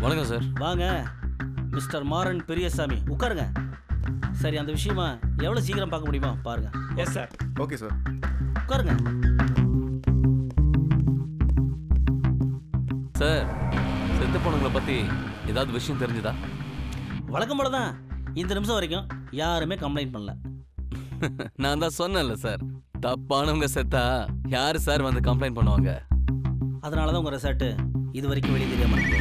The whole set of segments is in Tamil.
வணக்கம் சார் வாங்க மிஸ்டர் மாறன் பெரியசாமி உட்காருங்க சரி அந்த விஷயமா எவ்வளோ சீக்கிரம் பார்க்க முடியுமா பாருங்க எஸ் சார் ஓகே சார் உட்காருங்க சார் செத்து போனவங்களை பற்றி ஏதாவது விஷயம் தெரிஞ்சுதா வழக்கம் போல தான் இந்த நிமிஷம் வரைக்கும் யாருமே கம்ப்ளைண்ட் பண்ணல நான் தான் சொன்னேன்ல சார் தப்பானவங்க செத்தா யார் சார் வந்து கம்ப்ளைண்ட் பண்ணுவாங்க அதனால தான் உங்கள் ரெசார்ட்டு இது வரைக்கும் வெளியே தெரியாம இருக்கு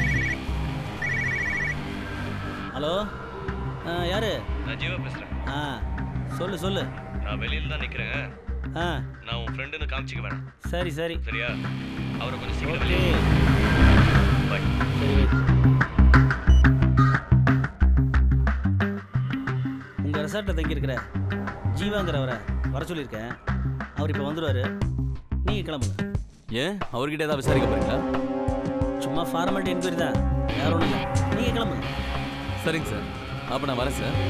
ஹலோ ஆ, யாரு நான் ஜீவா பேசுறேன் ஆ சொல்லு சொல்லு நான் வெளியில தான் நிக்கிறேன் ஆ நான் உன் ஃப்ரெண்டுன்னு காமிச்சிக்க வேணாம் சரி சரி சரியா அவரை கொஞ்சம் சீக்கிரம் ஓகே வெளியே பாய் சரி wait. உங்க ரெசார்ட்டில் தங்கியிருக்கிற ஜீவாங்கிறவரை வர சொல்லியிருக்கேன் அவர் இப்போ வந்துடுவார் நீங்கள் கிளம்புங்க ஏன் அவர்கிட்ட ஏதாவது விசாரிக்க போறீங்களா சும்மா ஃபார்மாலிட்டி என்கொயரி தான் வேற ஒன்றும் இல்லை நீங்கள் கிளம்புங்க சரிங்க சார் அப்போ நான் வரேன் சார்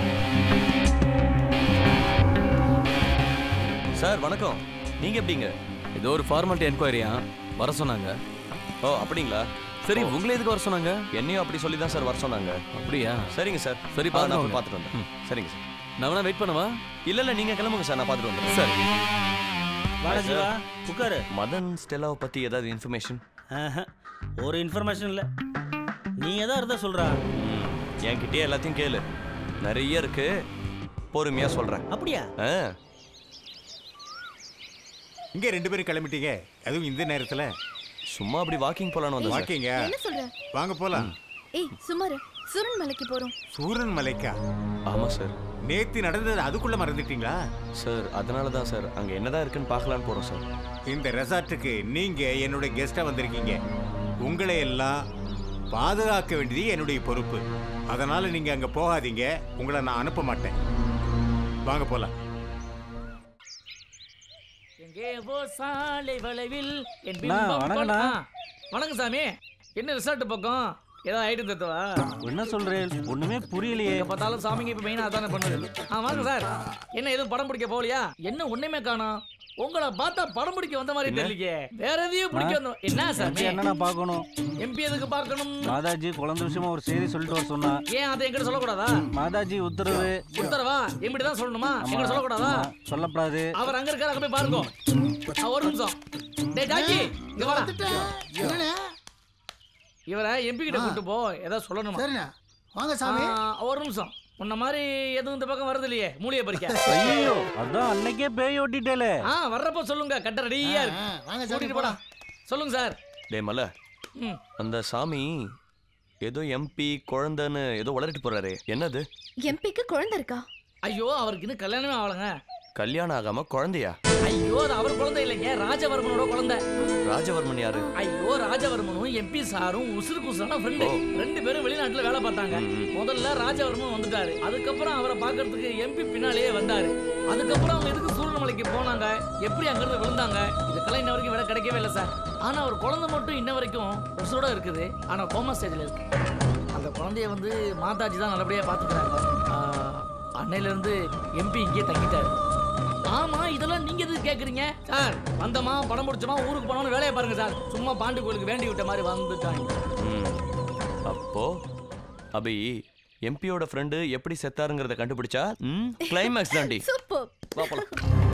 சார் வணக்கம் நீங்க எப்படிங்க ஏதோ ஒரு ஃபார்மாலிட்டி என்கொயரியா வர சொன்னாங்க ஓ அப்படிங்களா சரி உங்களை எதுக்கு வர சொன்னாங்க என்னையும் அப்படி சொல்லி தான் சார் வர சொன்னாங்க அப்படியா சரிங்க சார் சரி, ஆ, நான் பார்த்துட்டு போய் பார்த்துட்டு வந்தேன் ம். சரிங்க சார் நான் வேணா வெயிட் பண்ணவா இல்ல இல்ல நீங்க கிளம்புங்க சார் நான் பார்த்துட்டு வந்தேன் சரி வாடா ஜீவா உட்காரு மதன் ஸ்டெல்லாவை பத்தி ஏதாவது இன்ஃபர்மேஷன் ஆஹா, ஒரு இன்ஃபர்மேஷன் இல்லை நீ எதா இருந்தா சொல்கிறா என்கிட்டயே எல்லாத்தையும் கேளு நிறைய இருக்கு பொறுமையா சொல்றேன் அப்படியா ஆ இங்க ரெண்டு பேரும் கிளம்பிட்டீங்க அதுவும் இந்த நேரத்துல சும்மா அப்படி வாக்கிங் போலான்னு வந்தேன் சார் வாக்கிங்க என்ன சொல்ற வாங்க போலாம் ஏய் சுமாரு சுரன் மலைக்கு போறோம் சூரன் மலைக்கா ஆமா சார் நேத்து நடந்தது அதுக்குள்ள மறந்துட்டீங்களா சார் அதனால தான் சார் அங்க என்னதான் இருக்குன்னு பார்க்கலான்னு போறோம் சார் இந்த ரெசார்ட்டுக்கு நீங்க என்னுடைய கெஸ்டா வந்திருக்கீங்க உங்களை எல்லாம் பாதுகாக்க வேண்டியது என்னுடைய பொறுப்பு அதனால நீங்க அங்க போகாதீங்க உங்களை நான் அனுப்ப மாட்டேன் வாங்க போலாம் எங்கேவோ சாலை வளைவில் என் அண்ணா, பிம்பம் வணக்கண்ணா. போல்- ஆ, வணக்கம் சாமி என்ன ரிசார்ட் பக்கம் ஏதாவது ஐட்டம் தத்துவா என்ன சொல்கிறேன் ஒன்றுமே புரியலையே எங்க பார்த்தாலும் சாமிங்க இப்ப மெயினா அதானே பண்ணுது ஆ வாங்க சார் என்ன எதுவும் படம் பிடிக்க போகலையா என்ன ஒண்ணுமே காணோம் உங்களை பார்த்தா படம் பிடிக்க வந்த மாதிரி தெரியலையே வேற எதையும் பிடிக்க வந்தோம் என்ன சாமி என்னண்ணா பார்க்கணும் எம்பி எதுக்கு பார்க்கணும் மாதாஜி குழந்தை விஷயமா ஒரு செய்தி சொல்லிட்டு வர சொன்னா ஏன் அதை எங்கிட்ட சொல்லக்கூடாதா மாதாஜி உத்தரவு உத்தரவா எம்பிட்டு தான் சொல்லணுமா எங்கிட்ட சொல்லக்கூடாதா சொல்லப்படாது அவர் அங்க இருக்காரு அங்க போய் பாருங்க ஆ, ஒரு நிமிஷம் டேய் ஜாக்கி இங்க வாடா இவரை எம்பி கிட்ட கூட்டு போ ஏதாவது சொல்லணுமா சரிண்ணா வாங்க சாமி ஆ, ஒரு நிமிஷம் உன்ன மாதிரி எதுவும் இந்த பக்கம் வருது இல்லையே மூலிகை பறிக்க ஐயோ அதான் அன்னைக்கே பேய் ஓட்டிட்டேலே ஆ வர்றப்ப சொல்லுங்க கட்ட ரெடியா ஆ, இருக்கு வாங்க சாமி கூட்டிட்டு போடா சொல்லுங்க சார் டே மல்ல ம் அந்த சாமி ஏதோ எம்பி குழந்தைன்னு ஏதோ வளரிட்டு போறாரு என்னது எம்பிக்கு குழந்தை இருக்கா ஐயோ அவருக்கு இன்னும் கல்யாணமே ஆகலங்க கல்யாணம் ஆகாம குழந்தையா ஐயோ அது அவர் குழந்தை இல்லைங்க ராஜவர்மனோட குழந்தை ராஜவர்மன் யாரு ஐயோ ராஜவர்மனும் எம்பி சாரும் உசுறு குசுறான ஃப்ரெண்டு ரெண்டு பேரும் வெளிநாட்டுல வேலை பார்த்தாங்க முதல்ல ராஜவர்மன் வந்துட்டாரு அதுக்கப்புறம் அவரை பார்க்கறதுக்கு எம்பி பின்னாலேயே வந்தாரு அதுக்கப்புறம் அவங்க எதுக்கு சூரியமலைக்கு போனாங்க எப்படி அங்கிருந்து விழுந்தாங்க இதுக்கெல்லாம் இன்ன வரைக்கும் விட கிடைக்கவே இல்லை சார் ஆனா அவர் குழந்தை மட்டும் இன்ன வரைக்கும் உசுரோட இருக்குது ஆனா கோமா ஸ்டேஜ்ல இருக்கு அந்த குழந்தைய வந்து மாதாஜி தான் நல்லபடியா பாத்துக்கிறாங்க ஆஹ், அன்னையில இருந்து எம்பி இங்கே தங்கிட்டாரு ஆமா இதெல்லாம் நீங்க எதுக்கு கேக்குறீங்க சார் வந்தமா படம் முடிச்சோமா ஊருக்கு போனோம்னு வேலையை பாருங்க சார் சும்மா பாண்டி கோயிலுக்கு வேண்டி விட்ட மாதிரி வந்துட்டாங்க ம். அப்போ அபி எம்பியோட ஃப்ரெண்டு எப்படி செத்தாருங்கிறத கண்டுபிடிச்சா ம் கிளைமேக்ஸ் தாண்டி சூப்பர் வா போலாம்